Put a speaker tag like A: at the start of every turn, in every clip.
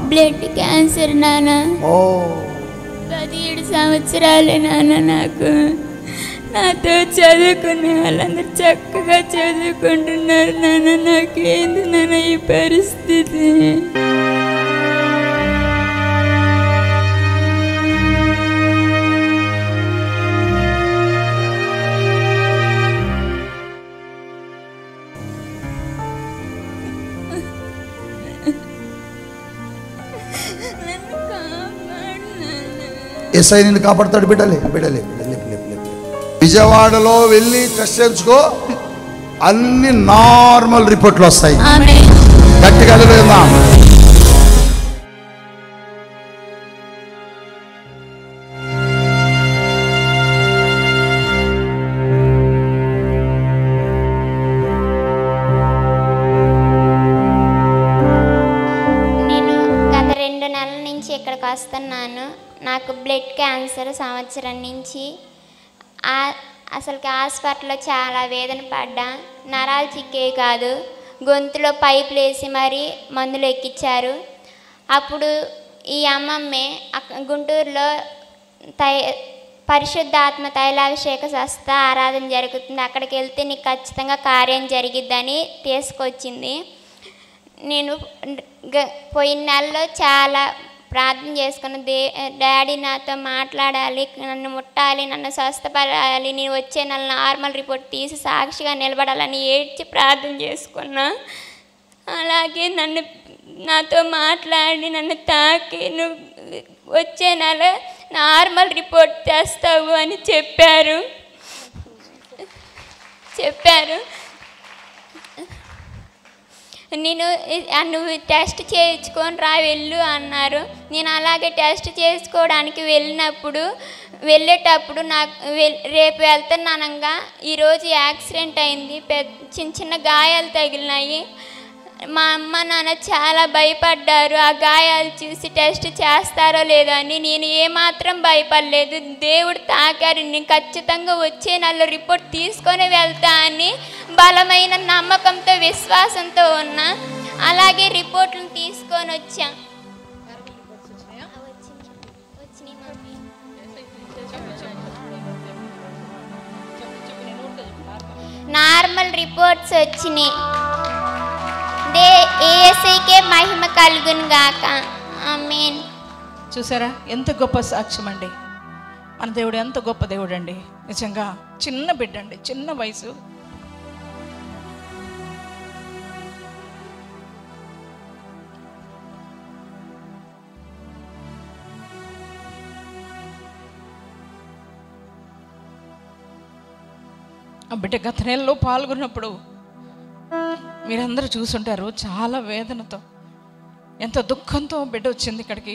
A: Blood cancer నాన్న
B: ఓ
A: పదిహేడు సంవత్సరాలే నాన్న నాకు నాతో చదువుకునే వాళ్ళందరూ చక్కగా చదువుకుంటున్నారు నాన్న నాకేంది నాన్న ఈ పరిస్థితి నన్ను కాపాడు నాన్న.
B: ఎస్ఐ నిన్ను కాపాడుతాడు బిడ్డలే బిడ్డలే బిడ్డలే బిడ్డలే, బిడ్డలే. విజయవాడలో వెళ్ళి టెస్ట్ చేయించుకో అన్ని నార్మల్ రిపోర్ట్లు వస్తాయి
A: ఆమె
B: గట్టిగా వెళ్దాం
C: నేను గత రెండు నెలల నుంచి ఇక్కడికి వస్తున్నాను నాకు బ్లడ్ క్యాన్సర్ సంవత్సరం నుంచి ఆ- అసలుకి హాస్పిటల్లో చాలా వేదన పడ్డా నరాలు చిక్కేవి కాదు గొంతులో పైపులు వేసి మరీ మందులు ఎక్కించారు అప్పుడు ఈ అమ్మమ్మే అక్క- గుంటూరులో తై పరిశుద్ధాత్మ తైలాభిషేక సంస్థ ఆరాధన జరుగుతుంది అక్కడికి వెళ్తే నీకు ఖచ్చితంగా కార్యం జరిగిద్దని తీసుకొచ్చింది నేను గ- పోయిన నెలలో చాలా ప్రార్థన చేసుకున్న దే డాడీ నాతో మాట్లాడాలి నన్ను ముట్టాలి నన్ను స్వస్థపడాలి నేను వచ్చే నెల నార్మల్ రిపోర్ట్ తీసి సాక్షిగా నిలబడాలని ఏడ్చి ప్రార్థన చేసుకున్నా అలాగే నన్ను నాతో మాట్లాడి నన్ను తాకి నువ్వు వచ్చే నెల నార్మల్ రిపోర్ట్ తెస్తావు అని చెప్పారు చెప్పారు నేను ఇ- ఆ నువ్వు టెస్ట్ చేయించుకొని రా వెళ్ళు అన్నారు నేను అలాగే టెస్ట్ చేసుకోవడానికి వెళ్ళినప్పుడు వెళ్ళేటప్పుడు నాకు వెల్- రేపు వెళ్తున్నానంగా ఈరోజు యాక్సిడెంట్ అయింది పెద్ద చిన్న చిన్న గాయాలు తగిలినాయి మా అమ్మ నాన్న చాలా భయపడ్డారు ఆ గాయాలు చూసి టెస్ట్ చేస్తారో లేదో అని నేను ఏమాత్రం భయపడలేదు దేవుడు తాకారు నేను ఖచ్చితంగా వచ్చే నెల రిపోర్ట్ తీసుకొని వెళ్తా అని బలమైన నమ్మకంతో విశ్వాసంతో ఉన్నా అలాగే రిపోర్ట్లను తీసుకొని వచ్చా వచ్చినాయి మమ్మీ. నార్మల్ రిపోర్ట్స్ వచ్చినాయి దే ఏసైకే మహిమ కలుగును గాక ఆమేన్
D: చూసారా ఎంత గొప్ప సాక్ష్యం అండి మన దేవుడు ఎంత గొప్ప దేవుడు అండి నిజంగా చిన్న బిడ్డ అండి చిన్న వయసు ఆ బిడ్డ గత నెలలో పాల్గొన్నప్పుడు మీరందరూ చూసుంటారు చాలా వేదనతో ఎంత దుఃఖంతో బిడ్డ వచ్చింది ఇక్కడికి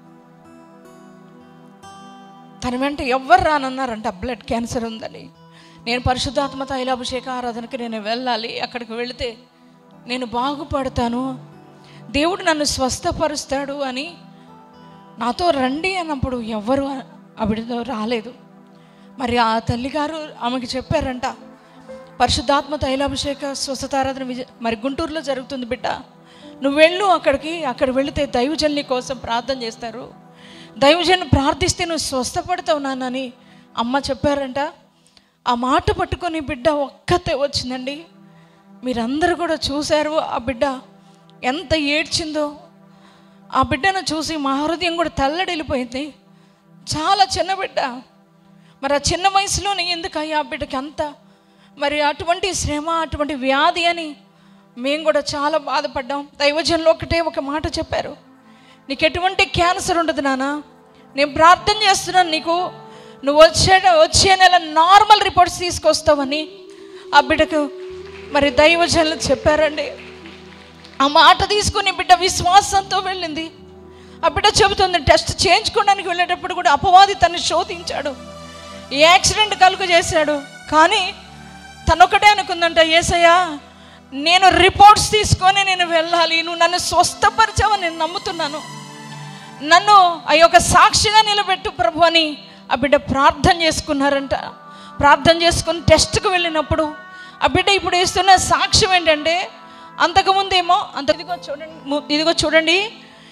D: తన వెంట ఎవ్వరు రానన్నారంట బ్లడ్ క్యాన్సర్ ఉందని నేను పరిశుద్ధాత్మ తైలాభిషేక ఆరాధనకి నేను వెళ్ళాలి అక్కడికి వెళితే నేను బాగుపడతాను దేవుడు నన్ను స్వస్థపరుస్తాడు అని నాతో రండి అన్నప్పుడు ఎవ్వరు ఆవిడతో రాలేదు మరి ఆ తల్లిగారు ఆమెకి చెప్పారంట పరిశుద్ధాత్మ తైలాభిషేక స్వస్థతారాధన విజయ మరి గుంటూరులో జరుగుతుంది బిడ్డ నువ్వు వెళ్ళు అక్కడికి అక్కడ వెళితే దైవజనుని కోసం ప్రార్థన చేస్తారు దైవజను ప్రార్థిస్తే నువ్వు స్వస్థపడతావు నాన్నని అమ్మ చెప్పారంట ఆ మాట పట్టుకొని బిడ్డ ఒక్కతే వచ్చిందండి మీరందరూ కూడా చూశారు ఆ బిడ్డ ఎంత ఏడ్చిందో ఆ బిడ్డను చూసి మా హృదయం కూడా తల్లడిల్లిపోయింది చాలా చిన్న బిడ్డ మరి ఆ చిన్న వయసులోనే ఎందుకయ్యా ఆ బిడ్డకి అంత మరి అటువంటి శ్రమ అటువంటి వ్యాధి అని మేము కూడా చాలా బాధపడ్డాం దైవజనులు ఒకటే ఒక మాట చెప్పారు నీకు ఎటువంటి క్యాన్సర్ ఉండదు నాన్న నేను ప్రార్థన చేస్తున్నాను నీకు నువ్వు వచ్చే వచ్చే నెల నార్మల్ రిపోర్ట్స్ తీసుకొస్తావని ఆ బిడ్డకు మరి దైవజనులు చెప్పారండి ఆ మాట తీసుకుని బిడ్డ విశ్వాసంతో వెళ్ళింది ఆ బిడ్డ చెబుతుంది టెస్ట్ చేయించుకోవడానికి వెళ్ళేటప్పుడు కూడా అపవాది తను శోధించాడు ఈ యాక్సిడెంట్ కలుగు చేశాడు కానీ తనొకటే అనుకుందంట ఏసయ్యా నేను రిపోర్ట్స్ తీసుకొని నేను వెళ్ళాలి నువ్వు నన్ను స్వస్థపరిచావని నేను నమ్ముతున్నాను నన్ను ఆ యొక్క సాక్షిగా నిలబెట్టు ప్రభు అని ఆ బిడ్డ ప్రార్థన చేసుకున్నారంట ప్రార్థన చేసుకుని టెస్ట్కి వెళ్ళినప్పుడు ఆ బిడ్డ ఇప్పుడు ఇస్తున్న సాక్ష్యం ఏంటంటే అంతకుముందేమో అంత ఇదిగో చూడండి ము- ఇదిగో చూడండి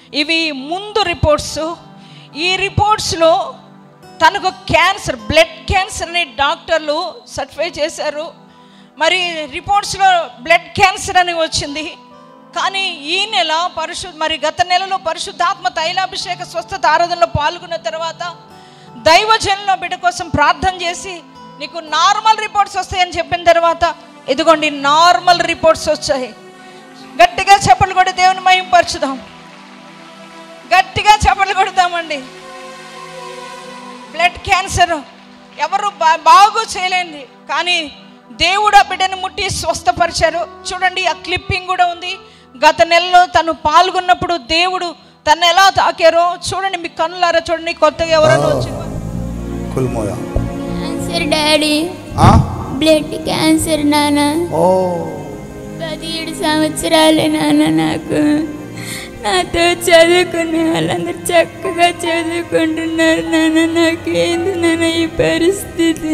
D: ఇవి ముందు రిపోర్ట్స్ ఈ రిపోర్ట్స్లో తనకు క్యాన్సర్ బ్లడ్ క్యాన్సర్ అని డాక్టర్లు సర్టిఫై చేశారు మరి రిపోర్ట్స్లో బ్లడ్ క్యాన్సర్ అని వచ్చింది కానీ ఈ నెల పరిశు మరి గత నెలలో పరిశుద్ధాత్మ తైలాభిషేక స్వస్థత ఆరాధనలో పాల్గొన్న తర్వాత దైవజనుల బిడ్డ కోసం ప్రార్థన చేసి నీకు నార్మల్ రిపోర్ట్స్ వస్తాయని చెప్పిన తర్వాత ఇదిగోండి నార్మల్ రిపోర్ట్స్ వచ్చాయి గట్టిగా చెప్పలు కూడా దేవుని మహింపరచుదాం గట్టిగా చెప్పలు కొడతామండి బ్లడ్ క్యాన్సర్ ఎవరు బా- బాగు చేయలేండి కానీ దేవుడు ఆ బిడ్డను ముట్టి స్వస్థపరిచారు చూడండి ఆ క్లిప్పింగ్ కూడా ఉంది గత నెలలో తను పాల్గొన్నప్పుడు దేవుడు తను ఎలా తాకారో చూడండి మీ కన్నులారా చూడండి కొత్తగా ఎవరైనా వచ్చి
B: కుల్మోయ
A: క్యాన్సర్ డాడీ
B: ఆ?
A: బ్లడ్ క్యాన్సర్ నాన్న
B: ఓ
A: పదిహేడు సంవత్సరాలే నాన్న నాకు నాతో చదువుకునే వాళ్ళందరూ చక్కగా చదువుకుంటున్నారు నాన్న నాకేంది నాన్న ఈ పరిస్థితి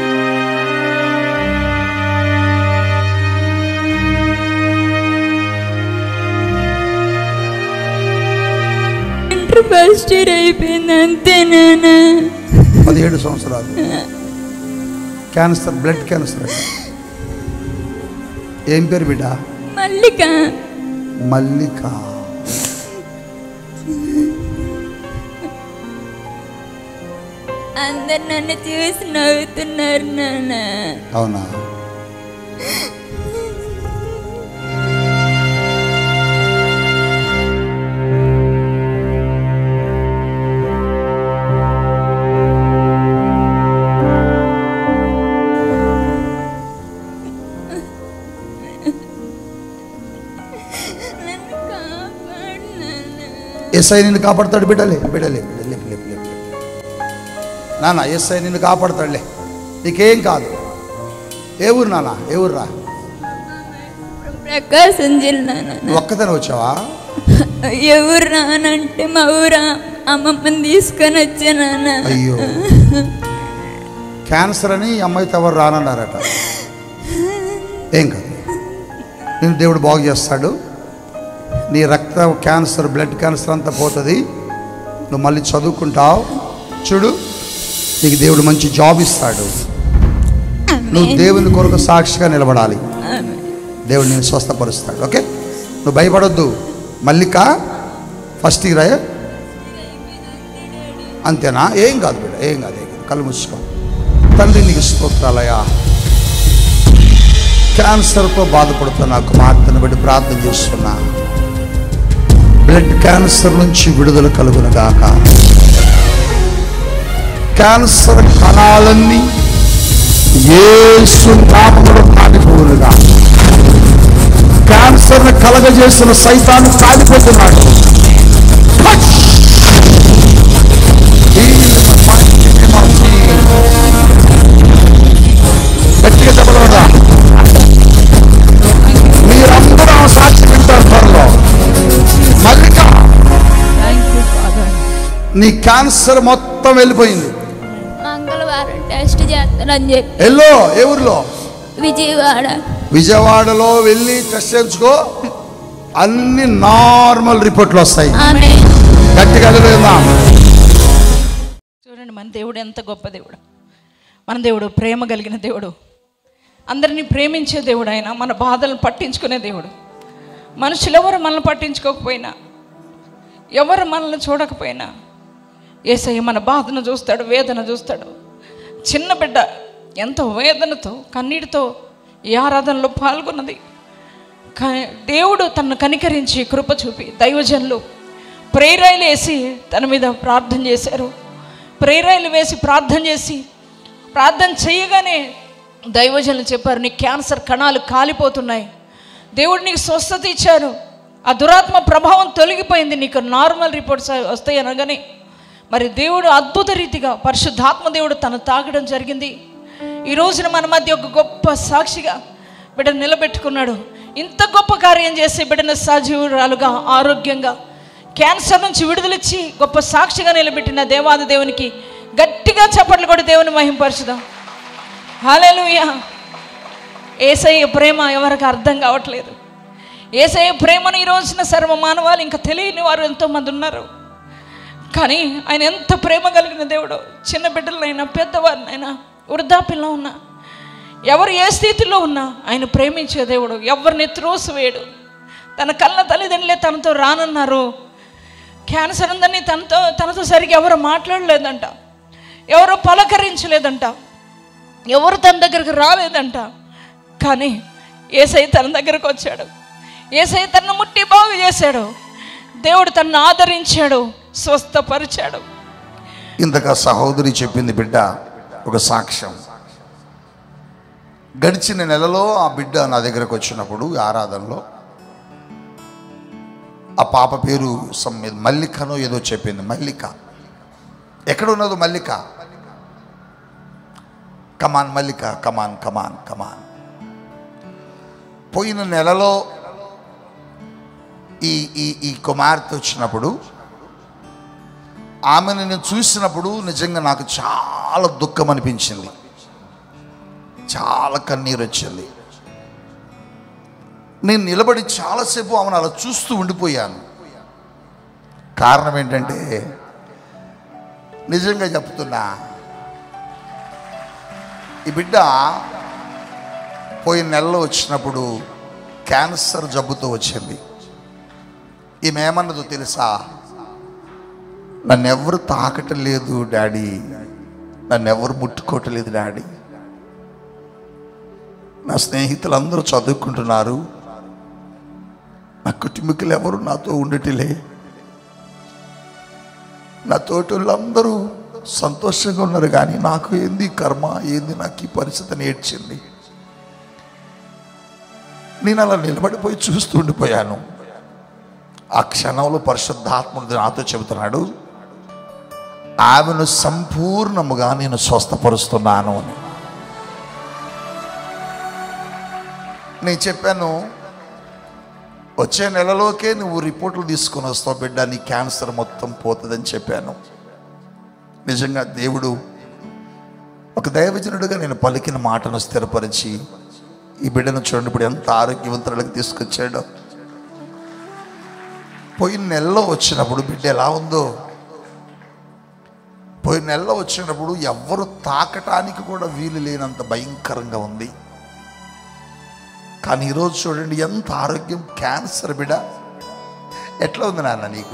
A: ఇంటర్ ఫస్ట్ ఇయర్ అయిపోయింది అంతే నాన్న
B: పదిహేడు సంవత్సరాలు క్యాన్సర్ బ్లడ్ క్యాన్సర్ అట. ఏం పేరు బిడ్డ
A: మల్లిక
B: మల్లిక
A: అందరు నన్ను చూసి నవ్వుతున్నారు నాన్న
B: అవునా
A: నన్ను కాపాడు నాన్న
B: ఎస్ఐ నిన్ను కాపాడతాడు బిడ్డలే బిడ్డలే లేపు లేపు లేపు లేపు నాన్న ఎస్ఐ నిన్ను కాపాడతాడులే నీకేం కాదు ఏ ఊరు నాన్న ఏ ఊరు రా
A: ప్రకాశం జిల్లా నాన్న
B: నువ్వు ఒక్కతనే వచ్చావా
A: ఎవరు రానంటే మా ఊరు అమ్మమ్మని తీసుకొని వచ్చా నాన్న
B: అయ్యో క్యాన్సర్ అని ఈ అమ్మాయితో ఎవరు రానన్నారట ఏం కాదు నేను దేవుడు బాగు చేస్తాడు నీ రక్త క్యాన్సర్ బ్లడ్ క్యాన్సర్ అంతా పోతుంది నువ్వు మళ్ళీ చదువుకుంటావు చూడు నీకు దేవుడు మంచి జాబ్ ఇస్తాడు నువ్వు దేవుని కొరకు సాక్షిగా నిలబడాలి దేవుడు నేను స్వస్థపరుస్తాడు ఓకే నువ్వు భయపడొద్దు మల్లిక ఫస్ట్ ఇయర్ అయ్యా అంతేనా ఏం కాదు బిడ్డ ఏం కాదు ఏం కాదు కళ్ళు మూసుకో తండ్రి నీకు స్తోత్రాలయా క్యాన్సర్తో బాధపడుతున్న కుమార్తెను బట్టి ప్రార్థన చేస్తున్నా బ్లడ్ క్యాన్సర్ నుంచి విడుదల కలుగును గాక క్యాన్సర్ కణాలన్నీ యేసు నామములో కాలిపోవునుగా క్యాన్సర్ కలగజేసిన సైతాన్ని కాలిపోతున్నాడు Touch! In the mighty name of Jesus. గట్టిగా చెప్పలేదా మీరందరూ ఆ సాక్షి వింటారు త్వరలో మల్లిక నీ క్యాన్సర్ మొత్తం వెళ్ళిపోయింది
A: మంగళవారం టెస్ట్ చేస్తానని చెప్పి
B: ఎల్లో ఏ ఊర్లో
A: విజయవాడ
B: విజయవాడలో వెళ్ళి టెస్ట్ చేయించుకో అన్ని నార్మల్ రిపోర్ట్లు వస్తాయి
A: ఆమె
B: గట్టిగా వెళ్దాం
D: చూడండి మన దేవుడు ఎంత గొప్ప దేవుడు మన దేవుడు ప్రేమ కలిగిన దేవుడు అందరినీ ప్రేమించే దేవుడు ఆయన మన బాధలను పట్టించుకునే దేవుడు మనుషులు ఎవరు మనల్ని పట్టించుకోకపోయినా ఎవరు మనల్ని చూడకపోయినా ఏసయ్య మన బాధను చూస్తాడు వేదన చూస్తాడు చిన్న బిడ్డ ఎంతో వేదనతో కన్నీటితో ఈ ఆరాధనలో పాల్గొన్నది క- దేవుడు తనను కనికరించి కృప చూపి దైవజనులు ప్రేరాయిలు వేసి తన మీద ప్రార్థన చేశారు ప్రేరాయిలు వేసి ప్రార్థన చేసి ప్రార్థన చేయగానే దైవజనులు చెప్పారు నీ క్యాన్సర్ కణాలు కాలిపోతున్నాయి దేవుడు నీకు స్వస్థత ఇచ్చారు ఆ దురాత్మ ప్రభావం తొలగిపోయింది నీకు నార్మల్ రిపోర్ట్స్ వస్తాయి అనగానే మరి దేవుడు అద్భుత రీతిగా పరిశుద్ధాత్మ దేవుడు తను తాగడం జరిగింది ఈ రోజున మన మధ్య ఒక గొప్ప సాక్షిగా బిడ్డ నిలబెట్టుకున్నాడు ఇంత గొప్ప కార్యం చేసి బిడ్డను సజీవురాలుగా ఆరోగ్యంగా క్యాన్సర్ నుంచి విడుదలిచ్చి గొప్ప సాక్షిగా నిలబెట్టిన దేవాది దేవునికి గట్టిగా చప్పట్లు కూడా దేవుని మహింపరచుదాం హాలేలుయా ఏసయ్య ప్రేమ ఎవరికి అర్థం కావట్లేదు ఏసయ్య ప్రేమను ఈ రోజున సర్వ మానవాళి ఇంకా తెలియని వారు ఎంతోమంది ఉన్నారు కానీ ఆయన ఎంత ప్రేమ కలిగిన దేవుడు చిన్న బిడ్డలనైనా పెద్దవారినైనా వృద్ధాప్యంలో ఉన్నా ఎవరు ఏ స్థితిలో ఉన్నా ఆయన ప్రేమించే దేవుడు ఎవరిని త్రోసివేయడు తన కళ్ళ తల్లిదండ్రులే తనతో రానున్నారు క్యాన్సర్ ఉందని తనతో తనతో సరిగ్గా ఎవరు మాట్లాడలేదంట ఎవరు పలకరించలేదంట ఎవరు తన దగ్గరకు రాలేదంట కానీ ఏసై తన దగ్గరకు వచ్చాడు ఏసై తనను ముట్టి బాగు చేశాడు దేవుడు తనను ఆదరించాడు స్వస్థపరిచాడు
B: ఇంతక సహోదరి చెప్పింది బిడ్డ ఒక సాక్ష్యం గడిచిన నెలలో ఆ బిడ్డ నా దగ్గరకు వచ్చినప్పుడు ఈ ఆరాధనలో ఆ పాప పేరు సమ్ ఏదో మల్లికనో ఏదో చెప్పింది మల్లిక ఎక్కడ ఉన్నదో మల్లిక కమాన్ మల్లిక కమాన్ కమాన్ కమాన్ పోయిన నెలలో ఈ ఈ ఈ కుమార్తె వచ్చినప్పుడు ఆమెను నేను చూసినప్పుడు నిజంగా నాకు చాలా దుఃఖం అనిపించింది చాలా కన్నీరు వచ్చింది నేను నిలబడి చాలాసేపు ఆమెను అలా చూస్తూ ఉండిపోయాను కారణం ఏంటంటే నిజంగా చెప్తున్నా ఈ బిడ్డ పోయిన నెలలో వచ్చినప్పుడు క్యాన్సర్ జబ్బుతో వచ్చింది ఈమె ఏమన్నదో తెలుసా నన్ను ఎవరు తాకటం లేదు డాడీ నన్ను ఎవరు ముట్టుకోవటం లేదు డాడీ నా స్నేహితులందరూ చదువుకుంటున్నారు నా కుటుంబీకులు ఎవరు నాతో ఉండటిలే నా తోటి వాళ్ళందరూ సంతోషంగా ఉన్నారు కానీ నాకు ఏంది కర్మ ఏంది నాకు ఈ పరిస్థితి నేర్చింది నేను అలా నిలబడిపోయి చూస్తూ ఉండిపోయాను ఆ క్షణంలో పరిశుద్ధాత్ముడు నాతో చెబుతున్నాడు ఆమెను సంపూర్ణముగా నేను స్వస్థపరుస్తున్నాను అని నేను చెప్పాను వచ్చే నెలలోకే నువ్వు రిపోర్ట్లు తీసుకొని వస్తావు బిడ్డ నీ క్యాన్సర్ మొత్తం పోతుందని చెప్పాను నిజంగా దేవుడు ఒక దైవజనుడిగా నేను పలికిన మాటను స్థిరపరిచి ఈ బిడ్డను చూడండి ఇప్పుడు ఎంత ఆరోగ్యవంతులకు తీసుకొచ్చాడో పోయిన నెలలో వచ్చినప్పుడు బిడ్డ ఎలా ఉందో పోయిన నెలలో వచ్చినప్పుడు ఎవ్వరు తాకటానికి కూడా వీలు లేనంత భయంకరంగా ఉంది కానీ ఈరోజు చూడండి ఎంత ఆరోగ్యం క్యాన్సర్ బిడ ఎట్లా ఉంది నాన్న నీకు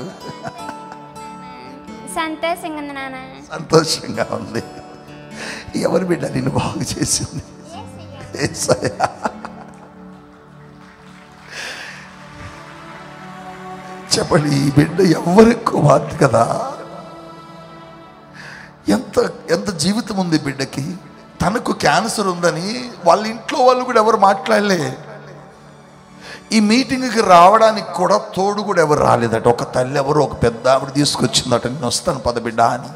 C: సంతోషంగా ఉంది నాన్న
B: సంతోషంగా ఉంది ఎవరి బిడ్డ నిన్ను బాగు చేసింది యేసయ్య. చెప్పండి ఈ బిడ్డ ఎవరి కుమార్తె కదా ఎంత ఎంత జీవితం ఉంది బిడ్డకి తనకు క్యాన్సర్ ఉందని వాళ్ళ ఇంట్లో వాళ్ళు కూడా ఎవరు మాట్లాడలే ఈ మీటింగ్కి రావడానికి కూడా తోడు కూడా ఎవరు రాలేదట ఒక తల్లి ఎవరు ఒక పెద్ద ఆవిడ తీసుకొచ్చిందట నేను వస్తాను పద బిడ్డ అని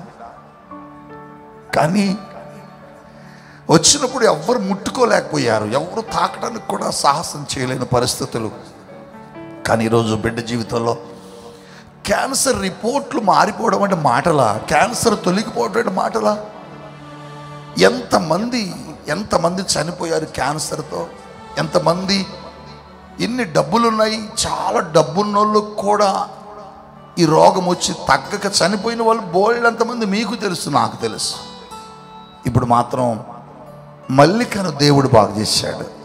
B: కానీ వచ్చినప్పుడు ఎవ్వరు ముట్టుకోలేకపోయారు ఎవరు తాకడానికి కూడా సాహసం చేయలేని పరిస్థితులు కానీ ఈరోజు బిడ్డ జీవితంలో క్యాన్సర్ రిపోర్ట్లు మారిపోవడం అంటే మాటలా క్యాన్సర్ తొలగిపోవడం అంటే మాటలా ఎంతమంది ఎంతమంది చనిపోయారు క్యాన్సర్తో ఎంతమంది ఎన్ని డబ్బులున్నాయి చాలా డబ్బున్నోళ్ళు కూడా ఈ రోగం వచ్చి తగ్గక చనిపోయిన వాళ్ళు బోల్డ్ ఎంతమంది మీకు తెలుసు నాకు తెలుసు ఇప్పుడు మాత్రం మల్లికను దేవుడు బాగు చేశాడు